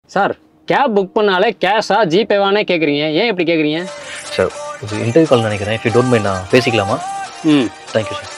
Sir cab book பண்ணாலே கேஷா ஜிபேவானே கேட்குறீங்க ஏன் இப்படி கேட்குறீங்க சார் இது இன்டர்வியூ கால் நினைக்கிறேன் இஃப் யூ டோன்ட் மைண்ட் நான் பேசிக்கலாமா ம் thank you sir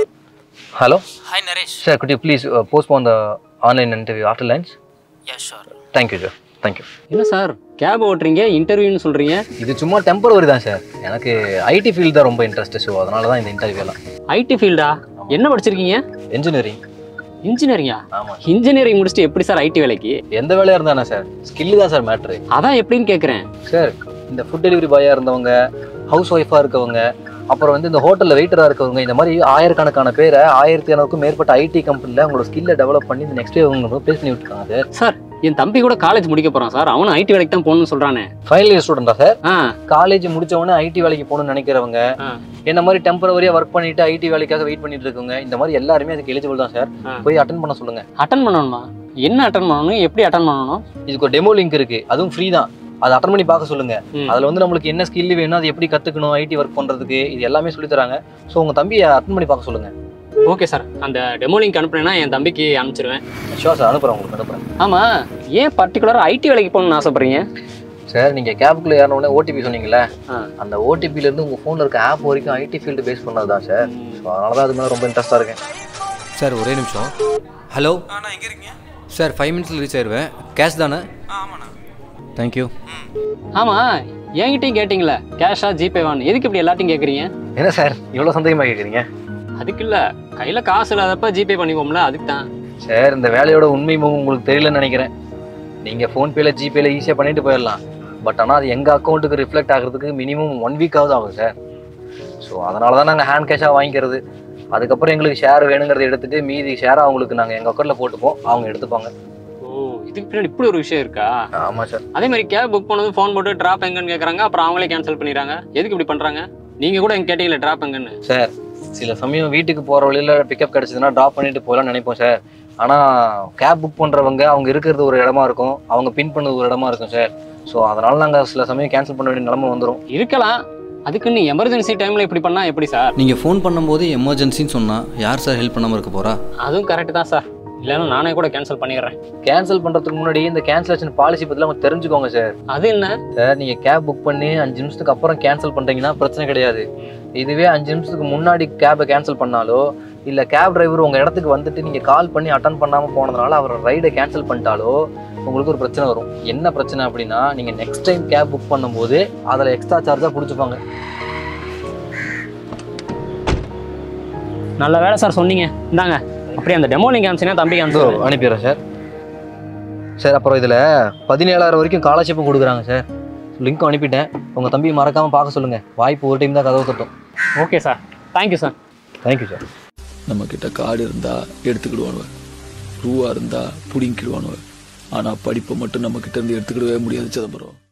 hello Hi Naresh. Sir could you please postpone the online interview after lunch Yeah, sure. Thank you sir thank you என்ன சார் கேப் ஓட்டுறீங்க இன்டர்வியூன்னு சொல்கிறீங்க இது சும்மா டெம்பரவரி தான் சார் எனக்கு ஐடி ஃபீல்டு தான் ரொம்ப இன்ட்ரெஸ்ட் ஸோ அதனால தான் இந்த இன்டர்வியூ எல்லாம் ஐடி ஃபீல்டா என்ன படிச்சிருக்கீங்க இன்ஜினியரிங் இன்ஜினியரிங்கா ஆமாம் இன்ஜினியரிங் முடிச்சுட்டு எப்படி சார் ஐடி வேலைக்கு எந்த வேலையாக இருந்தானே சார் ஸ்கில்லு தான் சார் மேட்ரு அதான் எப்படின்னு கேட்குறேன் சார் இந்த ஃபுட் டெலிவரி பாயாக இருந்தவங்க ஹவுஸ் ஒய்ஃபாக இருக்கவங்க அப்புறம் வந்து இந்த ஹோட்டலில் வெயிட்டராக இருக்கவங்க இந்த மாதிரி ஆயிரக்கணக்கான பேரை ஆயிரத்தி இரநூறுக்கும் மேற்பட்ட ஐடி கம்பெனியில் அவங்களோட ஸ்கில்லை டெவலப் பண்ணி இந்த நெக்ஸ்ட் அவங்க பேஸ் பண்ணி விட்டுருக்காங்க சார் சார் என் தம்பி கூட காலேஜ் முடிக்க போகிறான் சார் அவனும் ஐடி வேலைக்கு தான் போகணும்னு சொல்கிறானே ஃபைனல் இயர் ஸ்டூடெண்டா சார் ஆ காலேஜ் முடிச்சவொடனே ஐடி வேலைக்கு போகணும்னு நினைக்கிறவங்க ஆ. என்ன மாதிரி டெம்பரவரியாக ஒர்க் பண்ணிட்டு ஐடி வேலைக்காக வெயிட் பண்ணிட்டு இருக்கவங்க இந்த மாதிரி எல்லாருமே அதுக்கு எலிஜிபிள் தான் சார் ஆ. போய் அட்டன் பண்ண சொல்லுங்க அட்டன் பண்ணணுமா என்ன அட்டன் பண்ணணும் எப்படி அட்டன் பண்ணணும் இதுக்கு ஒரு டெமோ லிங்க் இருக்கு அதுவும் ஃப்ரீ தான் அதை அட்டன் பண்ணி பார்க்க சொல்லுங்க ம். அதுல வந்து நம்மளுக்கு என்ன ஸ்கில் வேணும் அது எப்படி கத்துக்கணும் ஐடி ஒர்க் பண்றதுக்கு இது எல்லாமே சொல்லி தராங்க ஸோ உங்க தம்பியை அட்டன் பண்ணி பார்க்க சொல்லுங்க ஓகே சார் அந்த டெமோ லிங்க் அனுப்புனேன்னா என் தம்பிக்கு அனுப்பிச்சிருவேன் ஷோர் சார் அனுப்புறேன் உங்களுக்கு அனுப்புறேன் ஆமாம் ஏன் பர்டிகுலராக ஐடி வேலைக்கு போகணும்னு ஆசைப்படுறீங்க சார் நீங்க கேப்குள்ள ஏறின உடனே ஓடிபி சொன்னீங்கல்ல ஆ. அந்த ஓடிபில இருந்து உங்க போன்ல இருக்க ஆப் வரைக்கும் ஐடி ஃபீல்டு பேஸ் பண்ணது தான் சார் ஸோ அதனால தான் அது மேலே ரொம்ப இன்ட்ரெஸ்டா இருக்கேன் சார் ஒரே நிமிஷம் ஹலோ அண்ணா எங்கே இருக்கீங்க சார் ஃபைவ் மினிட்ஸில் ரீச் ஆயிடுவேன் கேஷ் தானே ஆ ஆமாண்ணா தேங்க்யூ ஆமாம் என்கிட்டயும் கேட்டிங்களே கேஷா ஜிபேவான்னு எதுக்கு இப்படி எல்லாத்தையும் கேட்குறீங்க என்ன சார் இவ்வளோ சந்தேகமா கேட்குறீங்க அதுக்கு இல்லை கையில் காசு இல்லாதப்ப ஜிபே பண்ணிப்போம்ல அதுக்கு தான் சார் இந்த வேலையோட உண்மை முகம் உங்களுக்கு தெரியலன்னு நினைக்கிறேன் நீங்கள் ஃபோன்பேல ஜிபேல ஈஸியாக பண்ணிட்டு போயிடலாம் பட் ஆனால் அது எங்கள் அக்கௌண்ட்டுக்கு ரிஃப்ளெக்ட் ஆகிறதுக்கு மினிமம் ஒன் வீக்காவது ஆகும் சார் ஸோ அதனால தான் நாங்கள் ஹேண்ட் கேஷாக வாங்கிக்கிறது அதுக்கப்புறம் எங்களுக்கு ஷேர் வேணுங்கிறத எடுத்துட்டு மீதி ஷேரை அவங்களுக்கு நாங்கள் எங்கள் அக்கௌண்ட்டில் போட்டுப்போம் அவங்க எடுத்துப்பாங்க ஓ இதுக்கு பின்னாடி இப்படி ஒரு விஷயம் இருக்கா ஆமாம் சார் அதே மாதிரி கேப் புக் பண்ணது ஃபோன் போட்டு ட்ராப் எங்கன்னு கேட்குறாங்க அப்புறம் அவங்களே கேன்சல் பண்ணிடுறாங்க எதுக்கு இப்படி பண்ணுறாங்க நீங்கள் கூட எங்க கேட்டீங்களே ட்ராப் எங்கன்னு சார் சில சமயம் வீட்டுக்கு போகிற வழியில் பிக்கப் கிடச்சதுன்னா ட்ராப் பண்ணிட்டு போகலாம்னு நினைப்போம் சார் ஆனால் கேப் புக் பண்ணுறவங்க அவங்க இருக்கிறது ஒரு இடமா இருக்கும் அவங்க பின் பண்ணது ஒரு இடமா இருக்கும் சார் ஸோ அதனால நாங்கள் சில சமயம் கேன்சல் பண்ண வேண்டிய நிலைமை வந்துடும் இருக்கலாம் அதுக்குன்னு எமர்ஜென்சி டைமில் இப்படி பண்ணால் எப்படி சார் நீங்கள் ஃபோன் பண்ணும்போது எமர்ஜென்சின்னு சொன்னால் யார் சார் ஹெல்ப் பண்ணாமல் இருக்க போகிறா அதுவும் கரெக்டு தான் சார் இல்லைன்னா நானே கூட கேன்சல் பண்ணிடுறேன் கேன்சல் பண்றதுக்கு முன்னாடி இந்த கேன்சலேஷன் பாலிசி பத்திலாம் கொஞ்சம் தெரிஞ்சுக்கோங்க சார் அது என்ன சார் நீங்க கேப் புக் பண்ணி அஞ்சு நிமிஷத்துக்கு அப்புறம் கேன்சல் பண்றீங்கன்னா பிரச்சனை கிடையாது இதுவே அஞ்சு நிமிஷத்துக்கு முன்னாடி கேபை கேன்சல் பண்ணாலோ இல்ல கேப் டிரைவர் உங்க இடத்துக்கு வந்துட்டு நீங்க கால் பண்ணி அட்டன் பண்ணாம போனதுனால அவர் ரைடை கேன்சல் பண்ணிட்டாலோ உங்களுக்கு ஒரு பிரச்சனை வரும் என்ன பிரச்சனை அப்படின்னா நீங்க நெக்ஸ்ட் டைம் கேப் புக் பண்ணும்போது அதுல எக்ஸ்ட்ரா சார்ஜா பிடிச்சிப்பாங்க நல்ல வேலை சார் சொன்னீங்க இந்தாங்க அப்படியே அந்த டெமோ லிங்க் அனுப்பிச்சினா தம்பிக்கு ஸோ அனுப்பிச்சு அனுப்பிடுறேன் சார் சார் அப்புறம் இதில் பதினேழாயிரம் வரைக்கும் ஸ்காலர்ஷிப்பும் கொடுக்குறாங்க சார் லிங்க்கும் அனுப்பிட்டேன் உங்கள் தம்பி மறக்காமல் பார்க்க சொல்லுங்கள் வாய்ப்பு ஒரு டைம் தான் கதவு தட்டும் okay sir thank you sir thank you sir நம்ம கிட்ட காடு இருந்தா எடுத்துக்கிடுவானுவ ரூவா இருந்தா புடிங்கிடுவானுவ ஆனா படிப்பை மட்டும் நம்ம கிட்ட இருந்து எடுத்துக்கிடவே முடியாது சிதம்பரம்